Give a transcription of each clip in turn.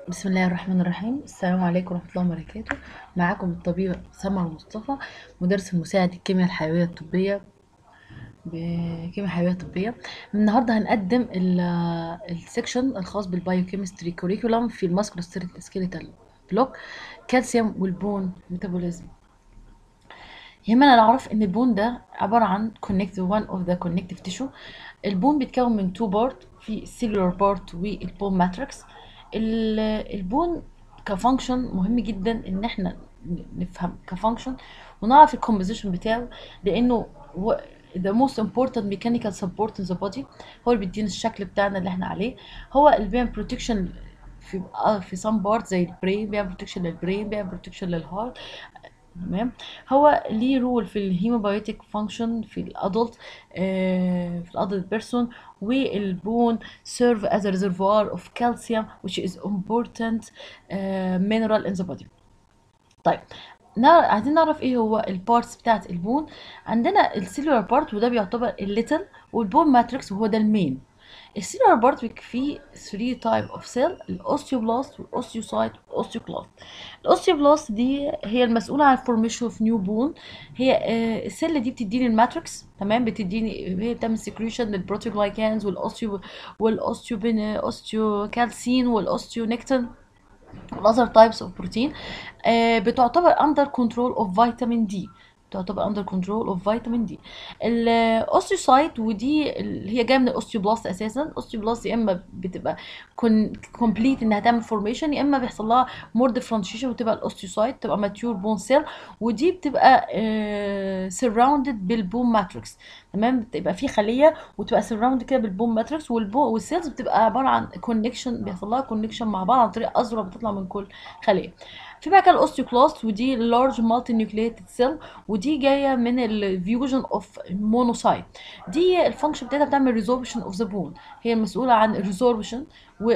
بسم الله الرحمن الرحيم السلام عليكم ورحمة الله وبركاته معاكم الطبيب سمر مصطفى مدرس المساعد الكيمياء الحيوية الطبية بكيمياء حيوية طبية النهاردة هنقدم ال- السكشن الخاص بالبايوكيمستري كوريكولم في الماسكولو سكيليتال بلوك كالسيوم والبون ميتابوليزم يهمنا نعرف ان البون ده عبارة عن connect one of the connective tissue البون بيتكون من two part في cellular part والبون ماتريكس البون كفانكشن مهم جدا ان احنا نفهم كفانكشن ونعرف الكومبوزيشن بتاعه لانه هو the most important mechanical support in the body هو اللي بيدينا الشكل بتاعنا اللي احنا عليه هو اللي بيعمل protection في آه في some part زي البرين بيعمل protection للبرين بيعمل protection للهارت تمام هو ليه رول في الهيموبايوتيك فانكشن في الادلت آه في الادلت بيرسون والبون serve as a reservoir of calcium which is important uh, mineral in the body طيب نعرف عايزين نعرف ايه هو البارتس بتاعت البون عندنا السيلولار بارت وده بيعتبر الليتل والبون ماتريكس وهو ده المين السيلولار بارت فيه 3 تايب اوف سيل الاوستيوبلاست والاوستيوسايت والاوستيوكلاست الاوستيوبلاست دي هي المسؤوله عن فورميشن اوف نيو بون هي آه السيل دي بتديني الماتريكس تمام بتديني هي بتعمل سكريشن للبروتيوجلايكانز والاوستيو والاوستيوبين اوستيوكالسين والاوستيونكتين والاذر تايبس اوف بروتين بتعتبر اندر كنترول اوف فيتامين دي تعتبر اندر كنترول اوف فيتامين دي الاوستيوسايت ودي اللي هي جايه من الاوستيوبلاست اساسا الاوستيوبلاست يا اما بتبقى كومبليت انها تعمل فورميشن يا اما بيحصل لها مور ديفرنشيشن وتبقى الاوستيوسايت تبقى ماتيور بون سيل ودي بتبقى سراوندد بالبون ماتريكس تمام بتبقى في خليه وتبقى سراوند كده بالبون ماتريكس والبون والسيلز بتبقى عباره عن كونكشن بيحصل لها كونكشن مع بعض عن طريق اذرع بتطلع من كل خليه في بقى كده الاوستيوكلاست ودي لارج مالتي نيوكليتد سيل ودي جايه من الفيوجن اوف مونوسايت دي الفانكشن بتاعتها بتعمل ريزوربشن اوف ذا بون هي المسؤوله عن ريزوربشن و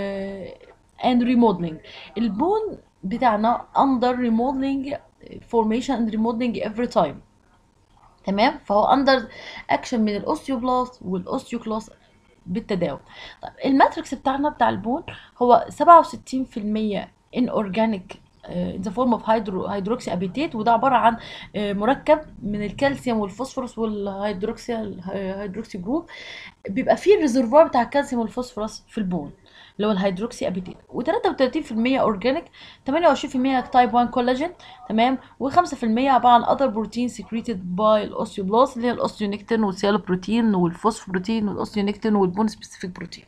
اند ريموديلنج البون بتاعنا اندر ريموديلنج فورميشن اند ريموديلنج افري تايم تمام فهو اندر اكشن من الاوستيوبلاست والاوستيوكلاست بالتداول طيب الماتريكس بتاعنا بتاع البون هو 67% ان اورجانيك in the form of hydro hydroxy abitate وده عباره عن مركب من الكالسيوم والفوسفورس والهيدروكسي الهيدروكسي جروب بيبقى فيه الريزرفوار بتاع الكالسيوم والفوسفورس في البون اللي هو الهيدروكسي ابيتيت و33% اورجانيك 28% تايب 1 كولاجين تمام و5% عباره عن اذر بروتين سكريتد باي الاوستيوبلاست اللي هي الاوستيونكتين والسيال بروتين والفوسفوبروتين والاوستيونكتين والبون سبيسيفيك بروتين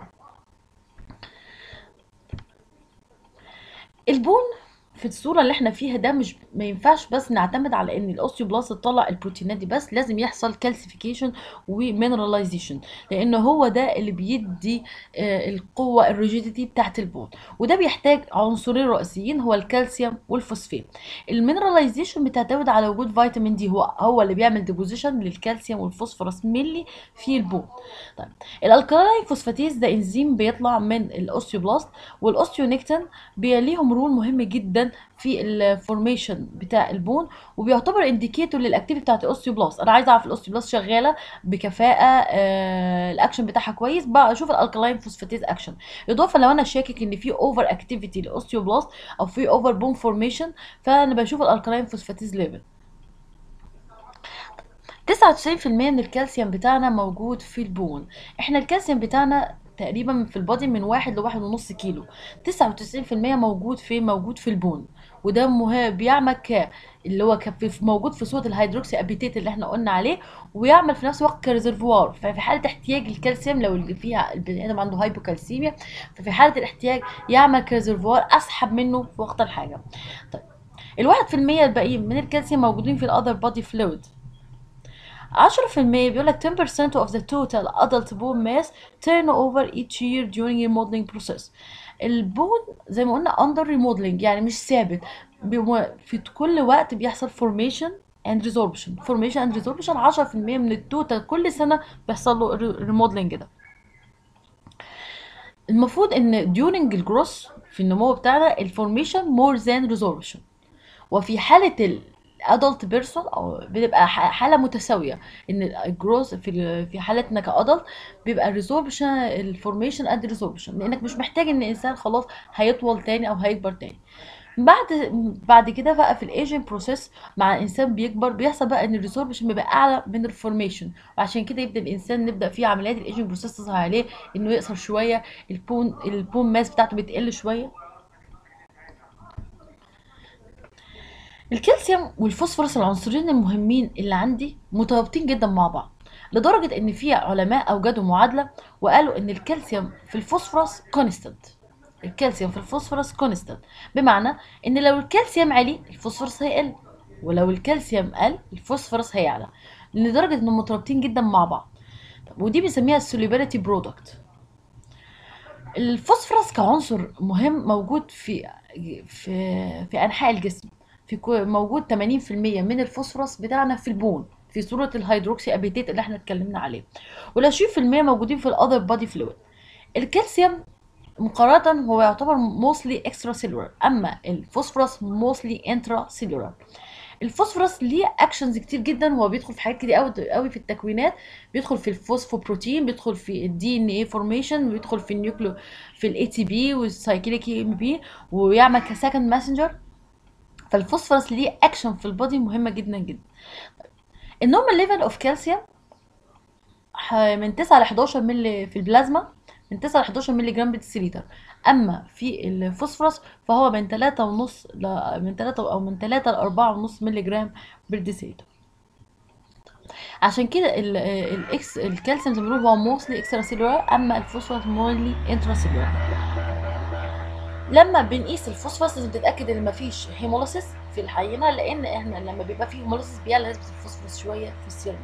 البون في الصورة اللي احنا فيها ده مش ما ينفعش بس نعتمد على ان الاوستيوبلاست تطلع البروتينات دي بس لازم يحصل كالسيفيكيشن ومينراليزيشن لان هو ده اللي بيدي آه القوة الريجيديتي بتاعت البون وده بيحتاج عنصرين رئيسيين هو الكالسيوم والفوسفات المينراليزيشن بتعتمد على وجود فيتامين دي هو هو اللي بيعمل ديبوزيشن للكالسيوم والفوسفورس ملي في البون طيب الالكالاين فوسفاتيز ده انزيم بيطلع من الاوستيوبلاست والاوستيونكتين بيليهم رول مهم جدا في الفورميشن بتاع البون وبيعتبر انديكيتور للاكتيفيتي بتاعت الاوستيوبلاست انا عايزه اعرف الاوستيوبلاست شغاله بكفاءه آه الاكشن بتاعها كويس بقى اشوف الالكالاين فوسفاتيز اكشن اضافه لو انا شاكك ان في اوفر اكتيفيتي للاوستيوبلاست او في اوفر بون فورميشن فانا بشوف الالكالاين فوسفاتيز ليفل 99% من الكالسيوم بتاعنا موجود في البون احنا الكالسيوم بتاعنا تقريبا في البادي من واحد لواحد ونص كيلو تسعة وتسعين في المية موجود في موجود في البون وده مه... بيعمل ك اللي هو كف... موجود في صوره الهيدروكسي ابيتيت اللي احنا قلنا عليه ويعمل في نفس الوقت كريزرفوار ففي حاله احتياج الكالسيوم لو اللي فيها البني ادم عنده هايبوكالسيميا ففي حاله الاحتياج يعمل كريزرفوار اسحب منه في وقت الحاجه طيب الواحد في المية الباقيين من الكالسيوم موجودين في الاذر بادي فلويد 10% بيقول لك 10% of the total adult bone mass turn over each year during remodeling process البون زي ما قلنا under remodeling يعني مش ثابت في كل وقت بيحصل formation and resorption formation and resorption 10% من التوتال كل سنة بيحصل له remodeling ده المفروض ان during الجروس في النمو بتاعنا الفورميشن more than resorption وفي حالة adult بيرسون او بتبقى ح- حاله متساويه ان الجروث في ال- في حالتنا كادلت بيبقى الريزوربشن الفورميشن قد الريزوربشن لانك مش محتاج ان الانسان خلاص هيطول تاني او هيكبر تاني بعد بعد كده بقى في الايجنج بروسيس مع الانسان بيكبر بيحصل بقى ان الريزوربشن بيبقى اعلى من الفورميشن وعشان كده يبدا الانسان نبدا فيه عمليات الايجنج بروسيس تظهر عليه انه يقصر شويه البون البون ماس بتاعته بتقل شويه الكالسيوم والفوسفورس العنصرين المهمين اللي عندي مترابطين جدا مع بعض لدرجة ان في علماء اوجدوا معادلة وقالوا ان الكالسيوم في الفوسفورس كونستانت الكالسيوم في الفوسفورس كونستانت بمعنى ان لو الكالسيوم عالي الفوسفورس هيقل ولو الكالسيوم قل الفوسفورس هيعلى لدرجة انهم مترابطين جدا مع بعض طب ودي بنسميها السوليبيليتي برودكت الفوسفورس كعنصر مهم موجود في في في انحاء الجسم في كو- موجود 80% من الفوسفورس بتاعنا في البون في صورة الهيدروكسي ابيتيت اللي احنا اتكلمنا عليه وال20% موجودين في الاذر بادي فلويد الكالسيوم مقارنة هو يعتبر موستلي اكسترا سيلولار اما الفوسفورس موستلي انترا سيلولار الفوسفورس ليه اكشنز كتير جدا هو بيدخل في حاجات كتير قوي قوي في التكوينات بيدخل في الفوسفوبروتين بيدخل في الدي ان اي فورميشن بيدخل في النيوكليو في الاي تي بي والسايكليك ام بي ويعمل كسكند ماسنجر فالفوسفورس ليه اكشن في البودي مهمه جدا جدا النورمال ليفل اوف كالسيوم من 9 ل 11 مللي في البلازما من 9 ل 11 مللي جرام بالديسيليتر اما في الفوسفورس فهو من 3 ونص ل... من 3 او من 3 ل 4 ونص مللي جرام بالديسيليتر عشان كده ال- الاكس الكالسيوم زي ما بنقول هو موستلي اكسترا سيلولار اما الفوسفورس مولي انترا سيلولار لما بنقيس الفوسفورس لازم تتاكد ان مفيش هيموليسيس في الحينه لان احنا لما بيبقى فيه هيموليسيس بيعلى نسبه الفوسفورس شويه في السيرم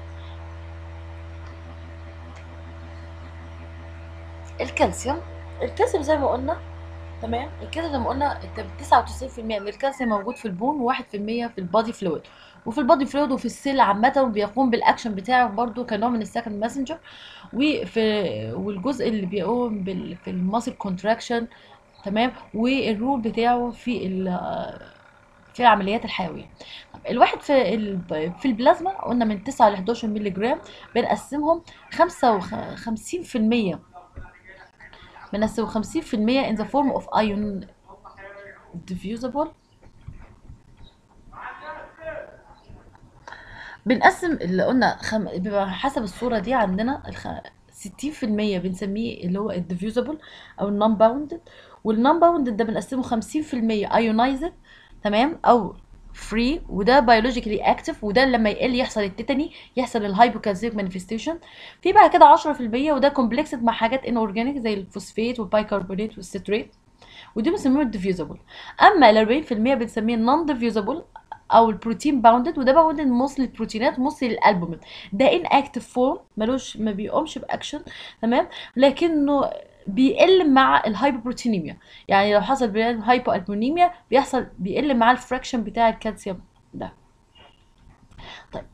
الكالسيوم الكالسيوم زي ما قلنا تمام الكالسيوم زي ما قلنا انت 99% من الكالسيوم موجود في البون و1% في البادي فلويد وفي البادي فلويد وفي السيل عامه بيقوم بالاكشن بتاعه برضو كنوع من السكند ماسنجر وفي والجزء اللي بيقوم بال في الماسل كونتراكشن تمام والرول بتاعه في ال- في العمليات الحيويه طب الواحد في ال- في البلازما قلنا من 9 ل 11 مللي جرام بنقسمهم 55% بنقسم 50% in the form of ion diffusible بنقسم اللي قلنا خم... بيبقى حسب الصورة دي عندنا الخ... 60% بنسميه اللي هو الديفيوزابل او النون باوندد والنون باوندد ده بنقسمه 50% ايونايزد تمام او فري وده بيولوجيكالي اكتف وده لما يقل يحصل التيتاني يحصل الهايبوكالسيك مانيفستيشن في بعد كده 10% وده كومبلكسد مع حاجات ان اورجانيك زي الفوسفات والبايكربونات والستريت ودي بنسميه الديفيوزابل اما ال 40% بنسميه النون ديفيوزابل او البروتين باوندد وده باوندد موصل البروتينات موصل للالبومين ده ان اكتف فورم ملوش ما بيقومش باكشن تمام لكنه بيقل مع الهايبوبروتينيميا يعني لو حصل هايبو البونيميا بيحصل بيقل مع الفراكشن بتاع الكالسيوم ده طيب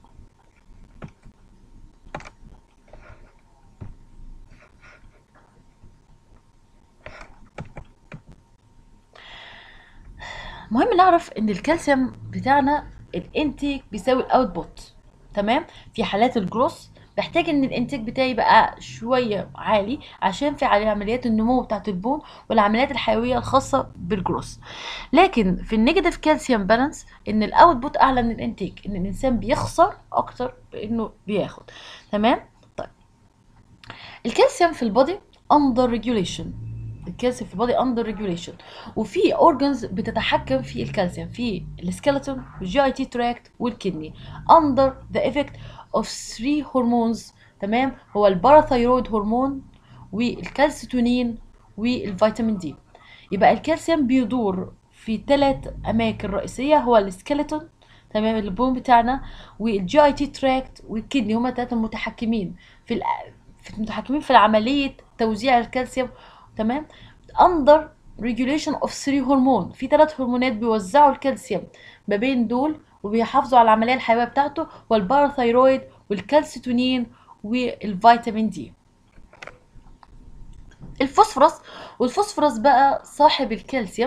مهم نعرف ان الكالسيوم بتاعنا الانتيك بيساوي الاوتبوت تمام في حالات الجروس بحتاج ان الانتاج بتاعي يبقى شويه عالي عشان في عليه عمليات النمو بتاعه البون والعمليات الحيويه الخاصه بالجروس لكن في النيجاتيف كالسيوم بالانس ان الاوتبوت اعلى من الانتاج ان الانسان بيخسر اكتر بانه بياخد تمام طيب الكالسيوم في البودي اندر ريجوليشن الكالسيوم في البودي اندر ريجوليشن وفي اورجنز بتتحكم في الكالسيوم في السكeleton والجي اي تي تراكت والكدني اندر ذا افكت اوف 3 هرمونز تمام هو الباراثايرويد هرمون والكالسيتونين والفيتامين دي يبقى الكالسيوم بيدور في ثلاث اماكن رئيسيه هو السكeleton تمام البون بتاعنا والجي اي تي تراكت والكدني هما ثلاثه متحكمين في ال... في متحكمين في عمليه توزيع الكالسيوم تمام اندر ريجوليشن اوف 3 هرمون في ثلاث هرمونات بيوزعوا الكالسيوم ما بين دول وبيحافظوا على العمليه الحيويه بتاعته والباراثايرويد والكالسيتونين والفيتامين دي الفوسفورس والفوسفورس بقى صاحب الكالسيوم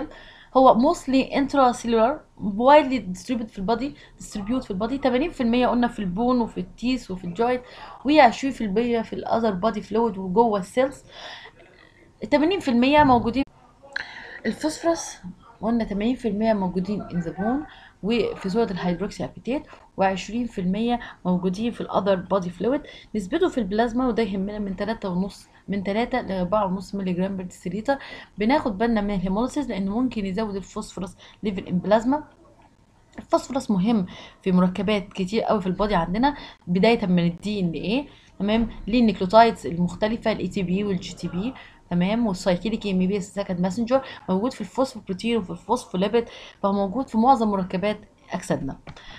هو mostly intracellular widely distributed في البادي distribute في البادي 80% قلنا في البون وفي التيس وفي الجوينت و20% في الاذر بادي فلويد وجوه السيلز 80% موجودين الفوسفورس قلنا 80% موجودين in the bone وفي صورة الهيدروكسي ابيتيت و20% موجودين في الاذر بادي فلويد نسبته في البلازما وده يهمنا من 3.5 من 3 ل 4.5 مللي جرام بر ديسيليتر بناخد بالنا من الهيموليسيس لانه ممكن يزود الفوسفورس ليفل ان بلازما الفوسفورس مهم في مركبات كتير قوي في البادي عندنا بدايه من الدي ان ايه تمام ليه النيكلوتايدز المختلفه الاي تي بي والجي تي بي تمام والسايكليك ام بي سكند ماسنجر موجود في الفوسفوبروتين وفي الفوسفوليبيد فهو موجود في معظم مركبات اجسادنا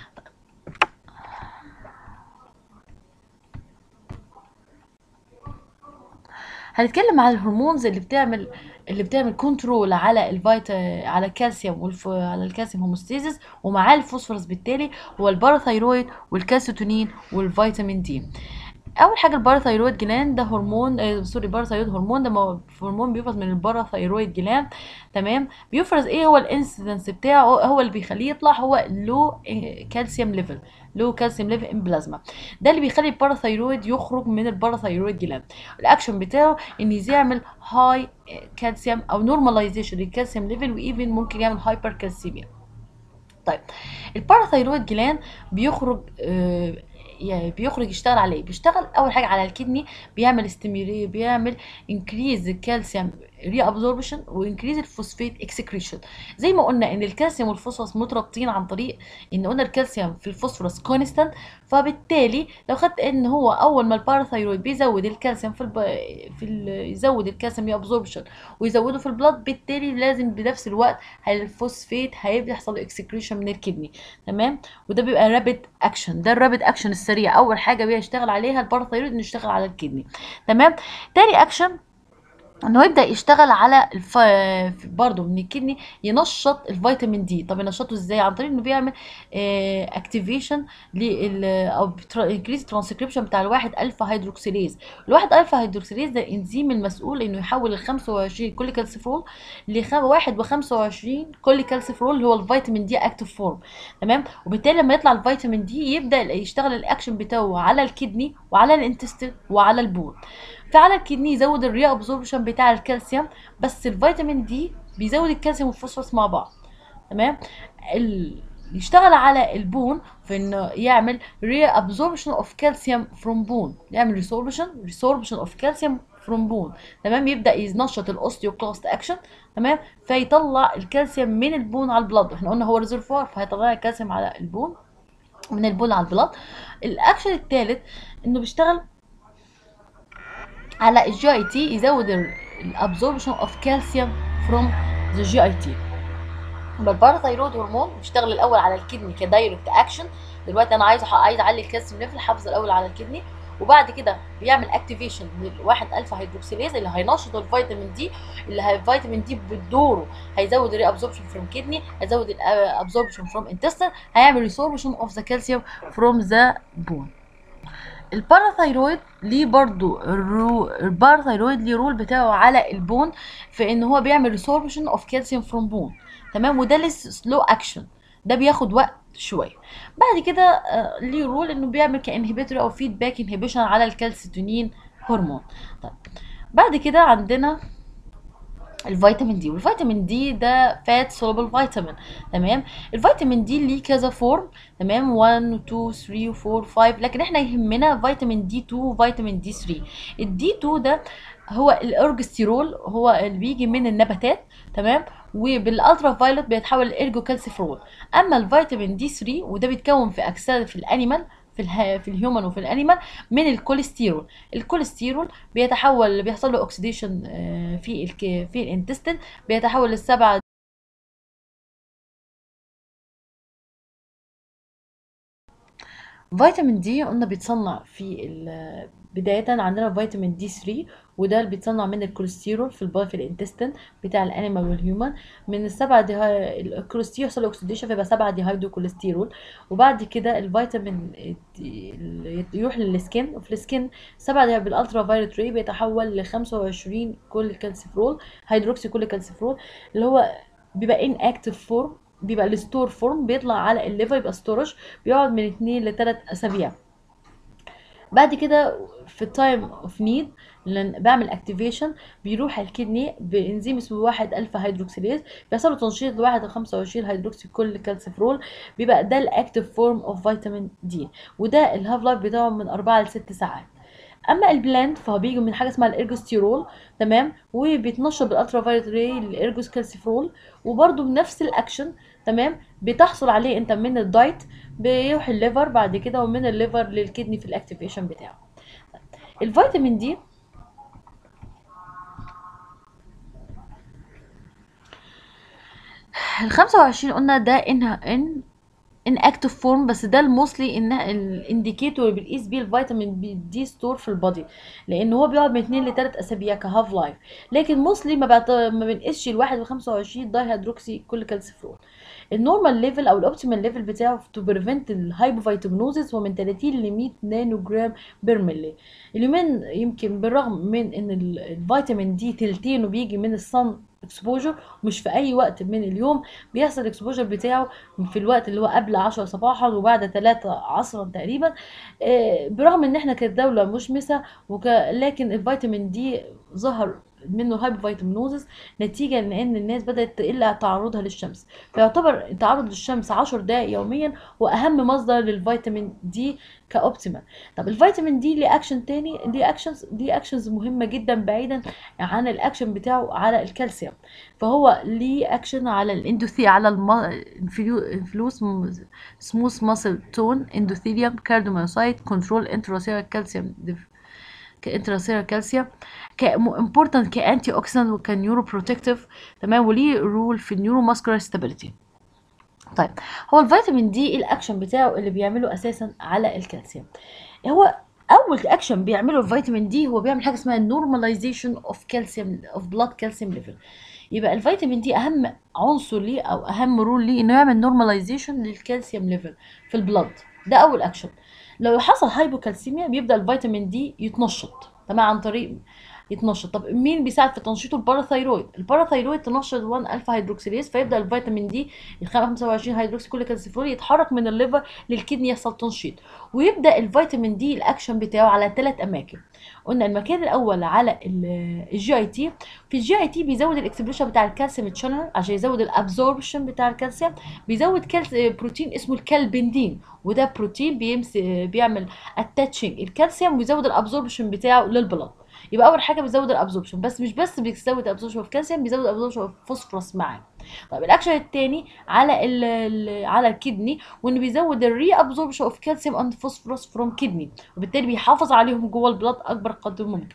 هنتكلم على الهرمونز اللي بتعمل اللي بتعمل كنترول على الفيتا على الكالسيوم والف... على الكالسيوم هوموستيزيس ومعاه الفوسفورس بالتالي هو الباراثايرويد والكالسيتونين والفيتامين دي اول حاجه الباراثايرويد جلاند ده هرمون آه سوري باراثايرويد هرمون ده مو- هرمون بيفرز من الباراثايرويد جلاند تمام بيفرز ايه هو الانسيدنس بتاعه هو اللي بيخليه يطلع هو لو كالسيوم ليفل لو كالسيوم ليفل ان بلازما ده اللي بيخلي الباراثايرويد يخرج من الباراثايرويد جلاند الاكشن بتاعه ان يعمل هاي كالسيوم او نورماليزيشن للكالسيوم ليفل وايفن ممكن يعمل هايبر كالسيميا طيب الباراثايرويد جلاند بيخرج آه، يعني بيخرج يشتغل على ايه بيشتغل اول حاجه على الكدني بيعمل استيميولي بيعمل انكريز الكالسيوم ري ابزوربشن وانكريز الفوسفيت اكسكريشن زي ما قلنا ان الكالسيوم والفوسفورس مترابطين عن طريق ان قلنا الكالسيوم في الفوسفورس كونستانت فبالتالي لو خدت ان هو اول ما الباراثايرويد بيزود الكالسيوم في الب... في ال... يزود الكالسيوم ري ابزوربشن ويزوده في البلاد بالتالي لازم بنفس الوقت الفوسفيت هيبدا يحصل له اكسكريشن من الكدني تمام وده بيبقى رابid اكشن ده الرابid اكشن السريع اول حاجه بيشتغل عليها الباراثايرويد انه يشتغل على الكدني تمام تاني اكشن انه يبدا يشتغل على الف... برضه من الكدني ينشط الفيتامين دي طب ينشطه ازاي عن طريق انه بيعمل اكتيفيشن لل او انكريز ترانسكريبشن بتاع الواحد الفا هيدروكسيليز الواحد الفا هيدروكسيليز ده الانزيم المسؤول انه يحول ال 25 كل كالسيفرول ل 1 و25 كل كالسيفرول اللي هو الفيتامين دي اكتيف فورم تمام وبالتالي لما يطلع الفيتامين دي يبدا يشتغل الاكشن بتاعه على الكدني وعلى الانتستين وعلى البول فعلى الكدني يزود الري ابزوربشن بتاع الكالسيوم بس الفيتامين دي بيزود الكالسيوم والفوسفورس مع بعض تمام ال... يشتغل على البون في انه يعمل ري ابزوربشن اوف كالسيوم فروم بون يعمل ريسوربشن ريسوربشن اوف كالسيوم فروم بون تمام يبدا ينشط الاوستيوكلاست اكشن تمام فيطلع الكالسيوم من البون على البلد احنا قلنا هو ريزرفوار فهيطلع الكالسيوم على البون من البون على البلد الاكشن الثالث انه بيشتغل على الجي اي تي يزود الابزوربشن اوف كالسيوم فروم ذا جي اي تي يبقى الباراثايرويد هرمون بيشتغل الاول على الكدني كدايركت اكشن دلوقتي انا عايز عايز اعلي الكالسيوم ليفل حافظ الاول على الكدني وبعد كده بيعمل اكتيفيشن لواحد الفا هيدروكسيليز اللي هينشط الفيتامين دي اللي هي الفيتامين دي بدوره هيزود الري ابزوربشن فروم كدني هيزود الابزوربشن فروم انتستين هيعمل ريسوربشن اوف ذا كالسيوم فروم ذا بون الباراثايرويد ليه برضو الرو... الباراثايرويد ليه رول بتاعه على البون في ان هو بيعمل ريسوربشن اوف كالسيوم فروم بون تمام وده لسه سلو اكشن ده بياخد وقت شويه بعد كده آه، ليه رول انه بيعمل كانهبيتور او فيدباك انهبيشن على الكالسيتونين هرمون طيب بعد كده عندنا الفيتامين دي والفيتامين دي ده فات سولوبل فيتامين تمام الفيتامين دي ليه كذا فورم تمام 1 و 2 3 و 4 5 لكن احنا يهمنا فيتامين دي 2 وفيتامين دي 3 الدي 2 ده هو الارجستيرول هو اللي بيجي من النباتات تمام وبالالترا فايلوت بيتحول لارجوكالسيفرول اما الفيتامين دي 3 وده بيتكون في اجساد في الانيمال في اله... في الهيومن وفي الانيمال من الكوليسترول الكوليسترول بيتحول بيحصل له اوكسيديشن في الك... في الانتستين بيتحول للسبعه فيتامين دي قلنا بيتصنع في ال- بداية عندنا فيتامين دي 3 وده اللي بيتصنع من الكوليسترول في الباي في الانتستين بتاع الانيمال والهيومن من السبعة دي الكوليسترول يحصل اوكسيديشن فيبقى سبعة دي هيدرو كوليسترول وبعد كده الفيتامين دي- ال- يروح للسكين وفي السكين سبعة دي بالالترا فايولت ري بيتحول ل 25 كل كالسيفرول هيدروكسي كل كالسيفرول اللي هو بيبقى ان اكتف فورم بيبقى الستور فورم بيطلع على الليفر يبقى ستورج بيقعد من 2 ل 3 اسابيع بعد كده في التايم اوف نيد بعمل اكتيفيشن بيروح الكدني بانزيم اسمه 1 الفا هيدروكسيليز بيحصل له تنشيط ل 1 ل 25 هيدروكسي كل كالسيفرول بيبقى ده الاكتيف فورم اوف فيتامين دي وده الهاف لايف بتاعه من 4 ل 6 ساعات اما البلاند فهو بيجي من حاجه اسمها الارجوستيرول تمام وبيتنشط بالالترا فايولت راي الارجوس كالسيفرول وبرده بنفس الاكشن تمام بتحصل عليه انت من الدايت بيروح الليفر بعد كده ومن الليفر للكدني في الاكتيفيشن بتاعه الفيتامين دي ال 25 قلنا ده ان ان ان اكتف فورم بس ده الموستلي ان الانديكيتور اللي بنقيس بيه الفيتامين دي ستور في البادي لان هو بيقعد من 2 ل 3 اسابيع كهاف لايف لكن موستلي ما بعت... ما بنقيسش ال 1 و 25 داي هيدروكسي كل كالسيفرول النورمال ليفل او الاوبتيمال ليفل بتاعه تو بريفنت الهايبوفيتامينوزيس هو من 30 ل 100 نانو جرام بير ملي اليومين يمكن بالرغم من ان الفيتامين دي تلتينه بيجي من الصن اكسبوجر مش في اي وقت من اليوم بيحصل الاكسبوجر بتاعه في الوقت اللي هو قبل 10 صباحا وبعد 3 عصرا تقريبا برغم ان احنا كدوله مشمسه وك... لكن الفيتامين دي ظهر منه هايبوفيتامينوزس نتيجه لان الناس بدات تقل تعرضها للشمس فيعتبر التعرض للشمس 10 دقائق يوميا هو اهم مصدر للفيتامين دي كاوبتيمال طب الفيتامين دي ليه اكشن تاني ليه اكشنز دي اكشنز مهمه جدا بعيدا عن الاكشن بتاعه على الكالسيوم فهو ليه اكشن على الاندوثي على الفلوس سموث ماسل تون اندوثيليوم كارديومايوسايت كنترول انتراسيرال كالسيوم كانتراسيرال كالسيوم كامبورتنت كانتي اوكسيدنت وكنيورو بروتكتيف تمام وليه رول في النيورو ماسكولار ستابيليتي طيب هو الفيتامين دي الاكشن بتاعه اللي بيعمله اساسا على الكالسيوم هو اول اكشن بيعمله الفيتامين دي هو بيعمل حاجه اسمها نورماليزيشن اوف كالسيوم اوف بلاد كالسيوم ليفل يبقى الفيتامين دي اهم عنصر ليه او اهم رول ليه انه يعمل نورماليزيشن للكالسيوم ليفل في البلاد ده اول اكشن لو حصل هايبوكالسيميا بيبدا الفيتامين دي يتنشط تمام عن طريق يتنشط طب مين بيساعد في تنشيطه الباراثايرويد الباراثايرويد تنشط 1 الفا هيدروكسيليز فيبدا الفيتامين دي ال 25 هيدروكسي كل كالسيفرول يتحرك من الليفر للكدني يحصل تنشيط ويبدا الفيتامين دي الاكشن بتاعه على ثلاث اماكن قلنا المكان الاول على الجي اي تي في الجي اي تي بيزود الاكسبريشن بتاع الكالسيوم تشانل عشان يزود الابزوربشن بتاع الكالسيوم بيزود كالس... بروتين اسمه الكالبندين وده بروتين بيمس بيعمل اتاتشنج الكالسيوم ويزود الابزوربشن بتاعه للبلد يبقى اول حاجه بيزود الابزوربشن بس مش بس بيزود الابزوربشن اوف كالسيوم بيزود الابزوربشن اوف فوسفورس معاه طيب الاكشن الثاني على ال على الكدني وانه بيزود الري ابزوربشن اوف كالسيوم اند فوسفورس فروم كدني وبالتالي بيحافظ عليهم جوه البلاد اكبر قدر ممكن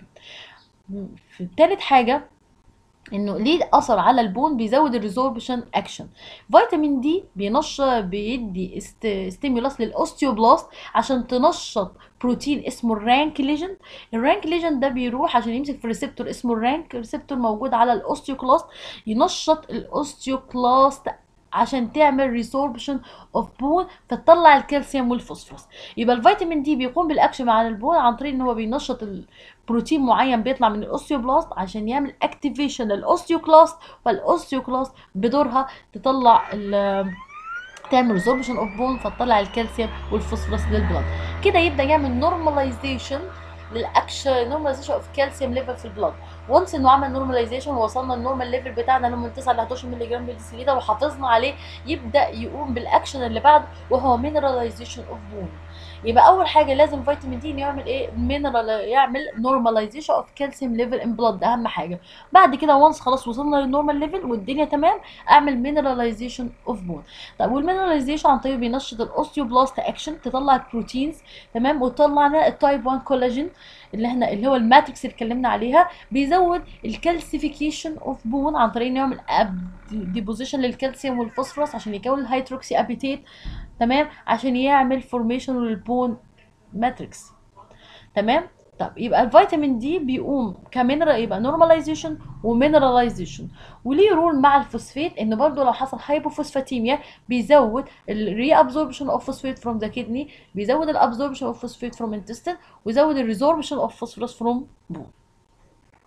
في ثالث حاجه انه ليه اثر على البون بيزود الريزوربشن اكشن فيتامين دي بينشط بيدي است... ستيمولاس للاوستيوبلاست عشان تنشط بروتين اسمه الرانك ليجند الرانك ليجند ده بيروح عشان يمسك في ريسبتور اسمه الرانك ريسبتور موجود على الاوستيوكلاست ينشط الاوستيوكلاست عشان تعمل ريسوربشن اوف بون فتطلع الكالسيوم والفوسفورس يبقى الفيتامين دي بيقوم بالاكشن على البون عن طريق ان هو بينشط بروتين معين بيطلع من الاوستيوبلاست عشان يعمل اكتيفيشن للاوستيوكلاست فالاوستيوكلاست بدورها تطلع تعمل ريزوربشن اوف بون فتطلع الكالسيوم والفوسفورس للبلد كده يبدا يعمل نورماليزيشن للاكشن نورماليزيشن اوف كالسيوم ليفل في البلد وانس انه عمل نورماليزيشن ووصلنا النورمال ليفل بتاعنا اللي من 9 ل 11 مللي جرام بالديسيليتر وحافظنا عليه يبدا يقوم بالاكشن اللي بعده وهو مينراليزيشن اوف بون يبقى اول حاجه لازم فيتامين دي يعمل ايه مينرال يعمل نورماليزيشن اوف كالسيوم ليفل ان بلاد اهم حاجه بعد كده وانس خلاص وصلنا للنورمال ليفل والدنيا تمام اعمل مينراليزيشن اوف بون طب والمينراليزيشن عن طريق بينشط الاوستيوبلاست اكشن تطلع البروتينز تمام وتطلع لنا التايب 1 كولاجين اللي احنا اللي هو الماتريكس اللي اتكلمنا عليها بيزود الكالسيفيكيشن اوف بون عن طريق انه يعمل ديبوزيشن للكالسيوم والفوسفورس عشان يكون الهيدروكسي ابيتيت تمام عشان يعمل فورميشن للبون ماتريكس تمام طب يبقى الفيتامين دي بيقوم كمينرال يبقى نورماليزيشن ومينراليزيشن وليه رول مع الفوسفات ان برضو لو حصل هايبوفوسفاتيميا بيزود الري ابزوربشن اوف فوسفات فروم ذا كدني بيزود الابزوربشن اوف فوسفات فروم انتستين ويزود الريزوربشن اوف فوسفورس فروم بون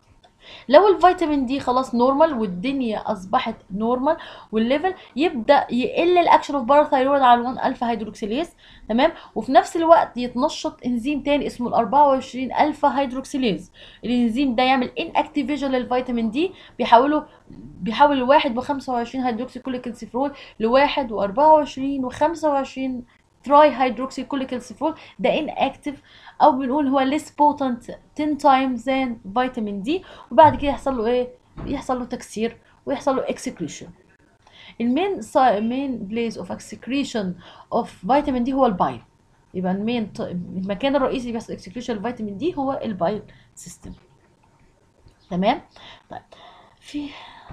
لو الفيتامين دي خلاص نورمال والدنيا اصبحت نورمال والليفل يبدا يقل الاكشن اوف باراثايرويد على 1 الفا هيدروكسيليز تمام وفي نفس الوقت يتنشط انزيم تاني اسمه ال 24 الفا هيدروكسيليز الانزيم ده يعمل ان اكتيفيشن للفيتامين دي بيحوله بيحول الواحد ب 25 هيدروكسي كل كالسيفرول لواحد و24 و25 تراي هيدروكسي كل كالسيفرول ده ان اكتيف او بنقول هو less potent 10 times than فيتامين دي وبعد كده يحصل له ايه يحصل له تكسير ويحصل له excretion المين مين بليس اوف اكسكريشن اوف فيتامين دي هو البايل يبقى المين المكان الرئيسي اللي بيحصل اكسكريشن الفيتامين دي هو البايل سيستم تمام طيب في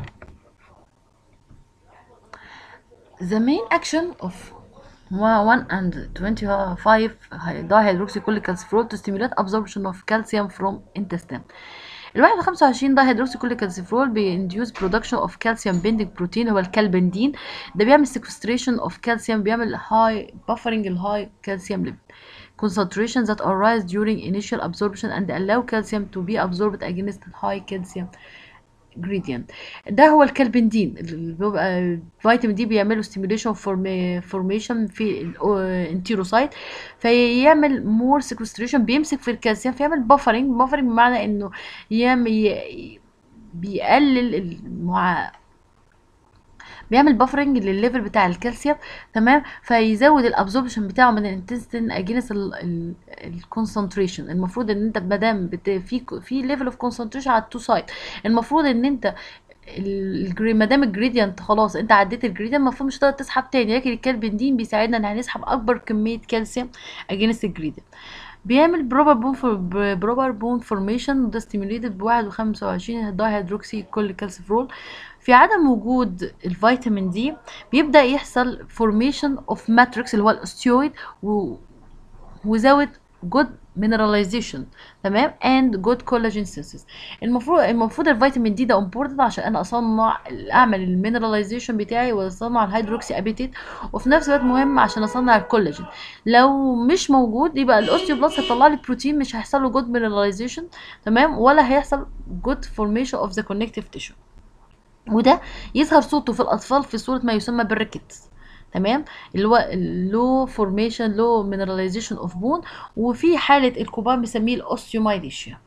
the main action of 1 and 25 dihydroxycholecalciferol to stimulate absorption of calcium from intestine ال 21 dihydroxycholecalciferol بينديوز production of calcium binding protein هو الكالبندين ده بيعمل sequestration of calcium بيعمل high buffering ال high calcium level concentration that arise during initial absorption and allow calcium to be absorbed against high calcium gradient ده هو الكالبندين اللي بيبقى الفيتامين دي بيعملوا ستيميوليشن فورميشن في الانتيروسايت فيعمل مور سيكوستريشن بيمسك في الكالسيوم فيعمل بافرنج بافرنج بمعنى انه يعمل بيقلل المع... بيعمل بافرنج للليفل بتاع الكالسيوم تمام فيزود الابزوربشن بتاعه من الانتستين اجينست الكونسنتريشن المفروض ان انت ما دام في في ليفل اوف كونسنتريشن على التو سايد المفروض ان انت ما دام الجريدينت خلاص انت عديت الجريدينت المفروض مش هتقدر تسحب تاني لكن الكالبندين بيساعدنا ان هنسحب اكبر كميه كالسيوم اجينست الجريدينت بيعمل بروبر بون بروبر بون فورميشن وده ستيميوليتد بواحد وخمسة وعشرين داي هيدروكسي كل كالسيفرول في عدم وجود الفيتامين دي بيبدا يحصل فورميشن اوف ماتريكس اللي هو الاستيويد وزود جود مينراليزيشن تمام اند جود كولاجين سينثيس المفروض المفروض الفيتامين دي ده امبورتنت عشان انا اصنع اعمل المينراليزيشن بتاعي واصنع الهيدروكسي ابيتيت وفي نفس الوقت مهم عشان اصنع الكولاجين لو مش موجود يبقى الاوستيوبلاست هيطلع لي بروتين مش هيحصل له جود مينراليزيشن تمام ولا هيحصل جود فورميشن اوف ذا كونكتيف تيشو وده يظهر صوته في الاطفال في صوره ما يسمى بالريكتس تمام اللي هو لو فورميشن لو مينراليزيشن اوف بون وفي حاله الكوبان بنسميه الاوستيومايديشيا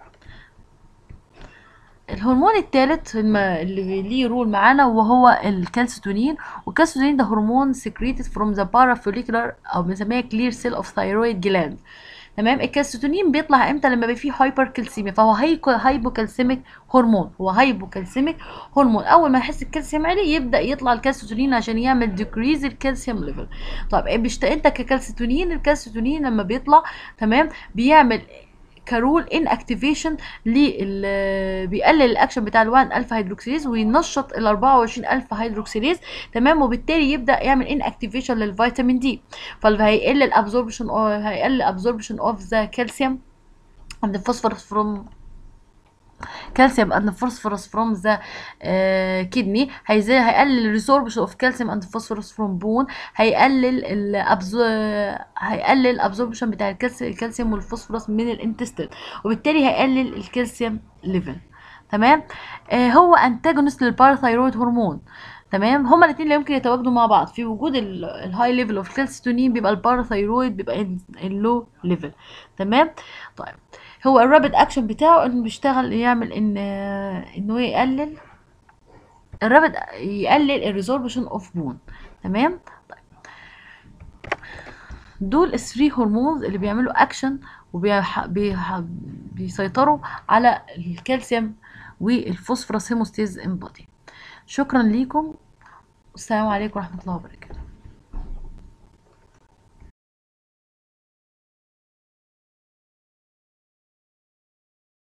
الهرمون الثالث اللي ليه رول معانا وهو الكالسيتونين والكالسيتونين ده هرمون سكريتد فروم ذا بارافوليكولار او بنسميها كلير سيل اوف ثايرويد جلاند تمام الكالسيتونين بيطلع امتى لما بيبقى فيه هايبر كالسيميا فهو هايبوكالسيميك هرمون هو هايبوكالسيميك هرمون اول ما يحس الكالسيوم عالي يبدا يطلع الكالسيتونين عشان يعمل ديكريز الكالسيوم ليفل طيب انت ككالسيتونين الكالسيتونين لما بيطلع تمام بيعمل كرول ان اكتيفيشن بيقلل الاكشن بتاع ال1 الفا هيدروكسيليز وينشط ال 24 الفا هيدروكسيليز تمام وبالتالي يبدا يعمل ان اكتيفيشن للفيتامين دي فهيقل الابزوربشن هيقلل الابزوربشن اوف ذا كالسيوم and the phosphorus from كالسيوم اند فوسفورس فروم ذا كدني هيقلل الريسوربشن اوف كالسيوم اند فوسفورس فروم بون هيقلل الابزو هيقلل الابزوربشن بتاع الكالسيوم والفوسفورس من الانتستين وبالتالي هيقلل الكالسيوم ليفل تمام آه هو انتاجونست للباراثايرويد هرمون تمام هما الاثنين اللي يمكن يتواجدوا مع بعض في وجود الهاي ليفل اوف كالسيتونين بيبقى الباراثايرويد بيبقى اللو ليفل تمام طيب هو الرابد اكشن بتاعه انه بيشتغل يعمل ان انه يقلل الرابد يقلل الريزوربشن اوف بون تمام طيب دول الثري هرمونز اللي بيعملوا اكشن وبيسيطروا على الكالسيوم والفوسفورس هيموستيز ان بودي شكرا ليكم والسلام عليكم ورحمه الله وبركاته